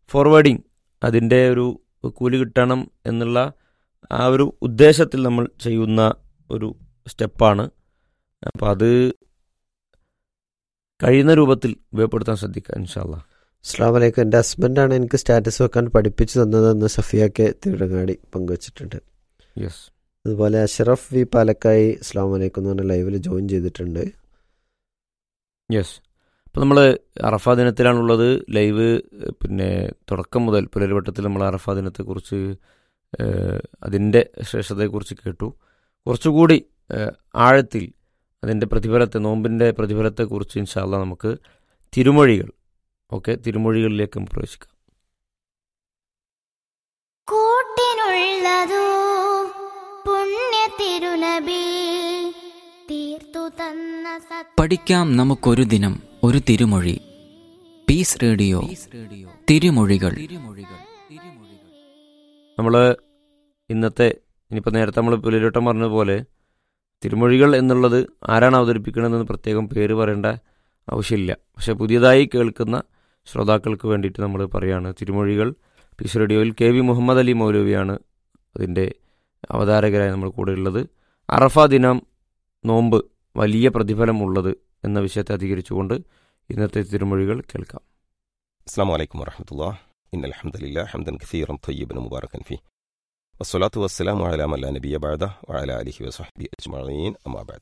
forwarding അതിൻ്റെ ഒരു കൂലി കിട്ടണം എന്നുള്ള ആ ഒരു ഉദ്ദേശത്തിൽ നമ്മൾ ചെയ്യുന്ന ഒരു സ്റ്റെപ്പാണ് അപ്പോൾ അത് കഴിയുന്ന രൂപത്തിൽ ഉപയോഗപ്പെടുത്താൻ ശ്രദ്ധിക്കുക ഇൻഷാല്ല അസ്ലാം വലൈക്കും എൻ്റെ ഹസ്ബൻഡാണ് എനിക്ക് സ്റ്റാറ്റസ് വെക്കാൻ പഠിപ്പിച്ചു തന്നതെന്ന് സഫിയാക്കെ തിരുടങ്ങാടി പങ്കുവച്ചിട്ടുണ്ട് യെസ് അതുപോലെ അഷറഫ് വി പാലക്കായി അസ്ലാം വലൈക്കും എന്ന് പറഞ്ഞ ലൈവിൽ ജോയിൻ ചെയ്തിട്ടുണ്ട് യെസ് അപ്പോൾ നമ്മൾ അറഫാ ദിനത്തിലാണുള്ളത് ലൈവ് പിന്നെ തുടക്കം മുതൽ പുലരുവട്ടത്തിൽ നമ്മൾ അറഫാ ദിനത്തെക്കുറിച്ച് ഏഹ്, അതിൻ്റെ ശ്രേഷ്ഠതയെക്കുറിച്ച് കേട്ടു കുറച്ചുകൂടി ഏഹ്, ആഴത്തിൽ അതിൻ്റെ പ്രതിഫലത്തെ നോമ്പിൻ്റെ പ്രതിഫലത്തെക്കുറിച്ച് ഇൻഷാല്ല നമുക്ക് തിരുമൊഴികൾ ഓക്കെ തിരുമൊഴികളിലേക്ക് നമുക്ക് പ്രവേശിക്കാം കൂട്ടിനുള്ളതോ പുണ്യ തിരുനബി തീർത്തു തന്ന സത് പഠിക്കാം നമുക്കൊരു ദിനം ഒരു തിരുമൊഴി പീസ് റേഡിയോ തിരുമൊഴികൾ നമ്മൾ ഇന്നത്തെ ഇനിയിപ്പോൾ നേരത്തെ നമ്മൾ പുലരുവട്ടം പറഞ്ഞതുപോലെ തിരുമൊഴികൾ എന്നുള്ളത് ആരാണ് അവതരിപ്പിക്കണമെന്ന് പ്രത്യേകം പേര് പറയേണ്ട ആവശ്യമില്ല പക്ഷെ പുതിയതായി കേൾക്കുന്ന ശ്രോതാക്കൾക്ക് വേണ്ടിയിട്ട് നമ്മൾ പറയാണ് തിരുമൊഴികൾ പീസ് റേഡിയോയിൽ കെ വി മുഹമ്മദ് അലി മൗലവിയാണ് അതിൻ്റെ അവതാരകരായി നമ്മൾ കൂടെ ഉള്ളത് അറഫ ദിനം നോമ്പ് വലിയ പ്രതിഫലമുള്ളത് എന്ന വിഷയത്തെ അധികരിച്ചുകൊണ്ട് ഇന്നത്തെ തിരുമൊഴികൾ കേൾക്കാം السلام عليكم ورحمة الله إن الحمد لله حمدا كثيرا طيبا مباركا فيه والصلاة والسلام على من لا نبي بعده وعلى آله وصحبه أجمعين أما بعد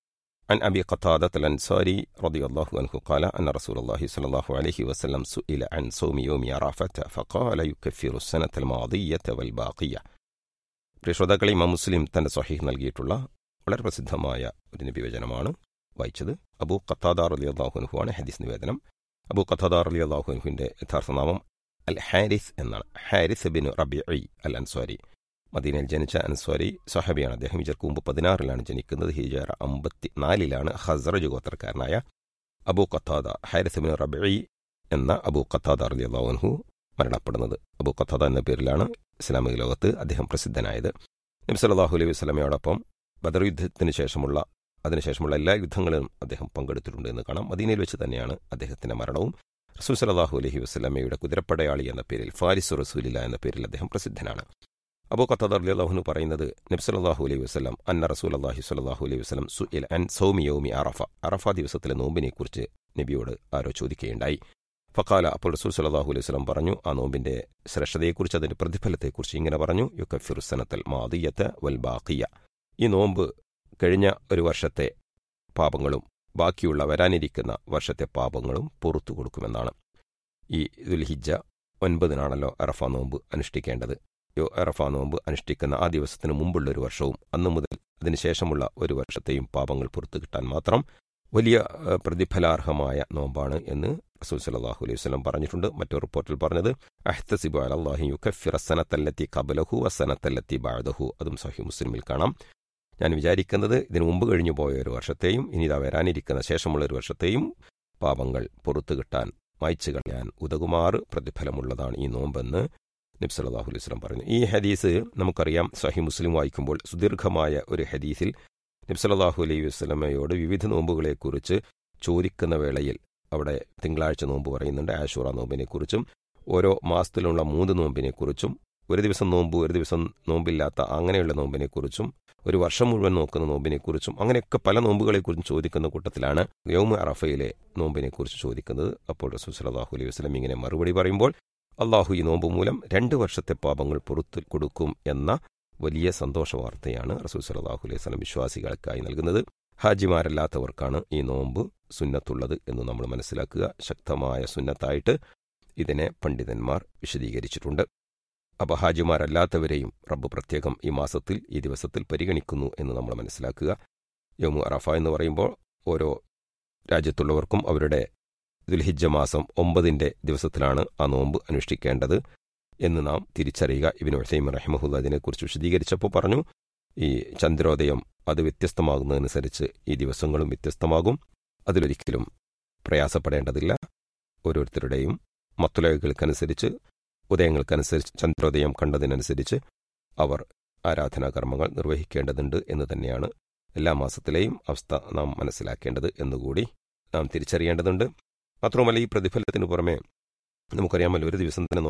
عن أبي قتادة الأنصاري رضي الله عنه قال أن رسول الله صلى الله عليه وسلم سئل عن صوم يوم عرفة فقال يكفر السنة الماضية والباقية പ്രിയ ശ്രോതാക്കളെ ഇമാം മുസ്ലിം തന്റെ സ്വഹീഹ് നൽകിയിട്ടുള്ള വളരെ പ്രസിദ്ധമായ ഒരു നിവേദനമാണ് വായിച്ചത് അബൂ ഖത്താദാർ അലി അള്ളാഹുനുഹു ആണ് ഹദീസ് നിവേദനം അബൂ ഖത്താദാർ അലി അള്ളാഹുനുഹുവിന്റെ യഥാർത്ഥ നാമം അൽ ഹാരിസ് എന്നാണ് Harith bin Rabi al Ansari മദീനയിൽ ജനിച്ച അൻസ്വാരി സഹബിയാണ് അദ്ദേഹം ഹിജർക്ക് മുമ്പ് പതിനാറിലാണ് ജനിക്കുന്നത് ഹിജറ അമ്പത്തി നാലിലാണ് ഹസ്റജ് ഗോത്രക്കാരനായ Abu Qatada Harith bin Rabi എന്ന അബൂ ഖത്താദ അലി അള്ളാഹുൻഹു മരണപ്പെടുന്നത് അബൂ ഖത്താദ എന്ന പേരിലാണ് ഇസ്ലാമിക ലോകത്ത് അദ്ദേഹം പ്രസിദ്ധനായത് നബി സല്ലല്ലാഹു അലൈഹി വസല്ലമയോടൊപ്പം ബദർ യുദ്ധത്തിന് ശേഷമുള്ള അതിനുശേഷമുള്ള എല്ലാ യുദ്ധങ്ങളിലും അദ്ദേഹം പങ്കെടുത്തിട്ടുണ്ട് എന്ന് കാണാം മദീനയിൽ വെച്ച് തന്നെയാണ് അദ്ദേഹത്തിന്റെ മരണവും റസൂൽ സല്ലല്ലാഹു അലൈഹി വസല്ലമയുടെ കുതിരപ്പടയാളി എന്ന പേരിൽ ഫാരിസു റസൂലില്ല എന്ന പേരിൽ അദ്ദേഹം പ്രസിദ്ധനാണ് അബൂ ഖത്താദ റളിയല്ലാഹു പറയുന്നത് നബി സല്ലല്ലാഹു അലൈഹി വസല്ലം അന്ന റസൂൽ അള്ളാഹി സ്വല്ലല്ലാഹു അലൈഹി വസല്ലം സുഇൽ അൻ സൗമി യൗമി അറഫ അറഫ ദിവസത്തിലെ നോമ്പിനെക്കുറിച്ച് നബിയോട് ആരോ ചോദിക്കുകയുണ്ടായി ഫക്കാല അപ്പോൾ റസൂൽ സല്ലല്ലാഹു അലൈഹി വസല്ലം പറഞ്ഞു ആ നോമ്പിന്റെ ശ്രേഷ്ഠതയെക്കുറിച്ച് അതിന്റെ പ്രതിഫലത്തെക്കുറിച്ച് ഇങ്ങനെ പറഞ്ഞു യുക്കഫിറു സനത്തൽ മാദിയത്ത് വൽ ബാഖിയ ഈ നോമ്പ് കഴിഞ്ഞ ഒരു വർഷത്തെ പാപങ്ങളും ബാക്കിയുള്ള വരാനിരിക്കുന്ന വർഷത്തെ പാപങ്ങളും പുറത്തു കൊടുക്കുമെന്നാണ് ഈ ദുൽഹിജ ഒൻപതിനാണല്ലോ അറഫ നോമ്പ് അനുഷ്ഠിക്കേണ്ടത് യോ അറഫ നോമ്പ് അനുഷ്ഠിക്കുന്ന ആ ദിവസത്തിന് മുമ്പുള്ള ഒരു വർഷവും അന്നു മുതൽ അതിനുശേഷമുള്ള ഒരു വർഷത്തെയും പാപങ്ങൾ പുറത്തു കിട്ടാൻ മാത്രം വലിയ ഏഹ്, പ്രതിഫലാർഹമായ നോമ്പാണ് എന്ന് റസൂൽ സല്ലല്ലാഹു അലൈഹി വസല്ലം പറഞ്ഞിട്ടുണ്ട് മറ്റൊരു റിപ്പോർട്ടിൽ പറഞ്ഞത് അഹ്തസിബു അലല്ലാഹി യുകഫിറ സനത്തല്ലത്തി ഖബലഹു വസനത്തല്ലത്തി ബഅദഹു അതും സഹീഹ് മുസ്ലിമിൽ കാണാം ഞാൻ വിചാരിക്കുന്നത് ഇതിനു മുമ്പ് കഴിഞ്ഞു പോയ ഒരു വർഷത്തെയും ഇനി ഇതാ വരാനിരിക്കുന്ന ശേഷമുള്ള ഒരു വർഷത്തെയും പാപങ്ങൾ പുറത്തു കിട്ടാൻ മായ്ച്ചു കളയാൻ ഉതകുമാറ് പ്രതിഫലമുള്ളതാണ് ഈ നോമ്പെന്ന് നബി സല്ലല്ലാഹു അലൈഹി വസല്ലം പറയുന്നു ഈ ഹദീസ് നമുക്കറിയാം സഹി മുസ്ലിം വായിക്കുമ്പോൾ സുദീർഘമായ ഒരു ഹദീസിൽ നബി സല്ലല്ലാഹു അലൈഹി വസല്ലമയോട് വിവിധ നോമ്പുകളെക്കുറിച്ച് ചോദിക്കുന്ന വേളയിൽ അവിടെ തിങ്കളാഴ്ച നോമ്പ് പറയുന്നുണ്ട് ആഷൂറ നോമ്പിനെക്കുറിച്ചും ഓരോ മാസത്തിലുള്ള മൂന്ന് നോമ്പിനെക്കുറിച്ചും ഒരു ദിവസം നോമ്പ് ഒരു ദിവസം നോമ്പില്ലാത്ത അങ്ങനെയുള്ള നോമ്പിനെക്കുറിച്ചും ഒരു വർഷം മുഴുവൻ നോക്കുന്ന നോമ്പിനെക്കുറിച്ചും അങ്ങനെയൊക്കെ പല നോമ്പുകളെക്കുറിച്ചും ചോദിക്കുന്ന കൂട്ടത്തിലാണ് യൗമ അറഫയിലെ നോമ്പിനെക്കുറിച്ച് ചോദിക്കുന്നത് അപ്പോൾ റസൂൽ സല്ലല്ലാഹു അലൈഹി വസല്ലം ഇങ്ങനെ മറുപടി പറയുമ്പോൾ അള്ളാഹു ഈ നോമ്പ് മൂലം രണ്ട് വർഷത്തെ പാപങ്ങൾ പുറത്തു കൊടുക്കും എന്ന വലിയ സന്തോഷ വാർത്തയാണ് റസൂൽ സല്ലല്ലാഹു അലൈഹി വസല്ലം വിശ്വാസികൾക്കായി നൽകുന്നത് ഹാജിമാരല്ലാത്തവർക്കാണ് ഈ നോമ്പ് സുന്നത്തുള്ളത് എന്ന് നമ്മൾ മനസ്സിലാക്കുക ശക്തമായ സുന്നത്തായിട്ട് ഇതിനെ പണ്ഡിതന്മാർ വിശദീകരിച്ചിട്ടുണ്ട് അപ്പോൾ ഹാജിമാരല്ലാത്തവരെയും റബ്ബ് പ്രത്യേകം ഈ മാസത്തിൽ ഈ ദിവസത്തിൽ പരിഗണിക്കുന്നു എന്ന് നമ്മൾ മനസ്സിലാക്കുക യോമു അറഫ എന്ന് പറയുമ്പോൾ ഓരോ രാജ്യത്തുള്ളവർക്കും അവരുടെ ദുൽഹിജ്ജ മാസം ഒമ്പതിന്റെ ദിവസത്തിലാണ് ആ നോമ്പ് അനുഷ്ഠിക്കേണ്ടത് എന്ന് നാം തിരിച്ചറിയുക ഇബിൻ ഉസൈം റഹിമഹുല്ല അതിനെക്കുറിച്ച് വിശദീകരിച്ചപ്പോൾ പറഞ്ഞു ഈ ചന്ദ്രോദയം അത് വ്യത്യസ്തമാകുന്നതനുസരിച്ച് ഈ ദിവസങ്ങളും വ്യത്യസ്തമാകും അതിലൊരിക്കലും പ്രയാസപ്പെടേണ്ടതില്ല ഓരോരുത്തരുടെയും മത്തുലകൾക്കനുസരിച്ച് ഉദയങ്ങൾക്കനുസരിച്ച് ചന്ദ്രോദയം കണ്ടതിനനുസരിച്ച് അവർ ആരാധനാകർമ്മങ്ങൾ നിർവഹിക്കേണ്ടതുണ്ട് എന്ന് തന്നെയാണ് എല്ലാ മാസത്തിലെയും അവസ്ഥ നാം മനസ്സിലാക്കേണ്ടത് എന്നുകൂടി നാം തിരിച്ചറിയേണ്ടതുണ്ട് മാത്രവുമല്ല ഈ പ്രതിഫലത്തിന് പുറമെ നമുക്കറിയാമല്ലോ ഒരു ദിവസം തന്നെ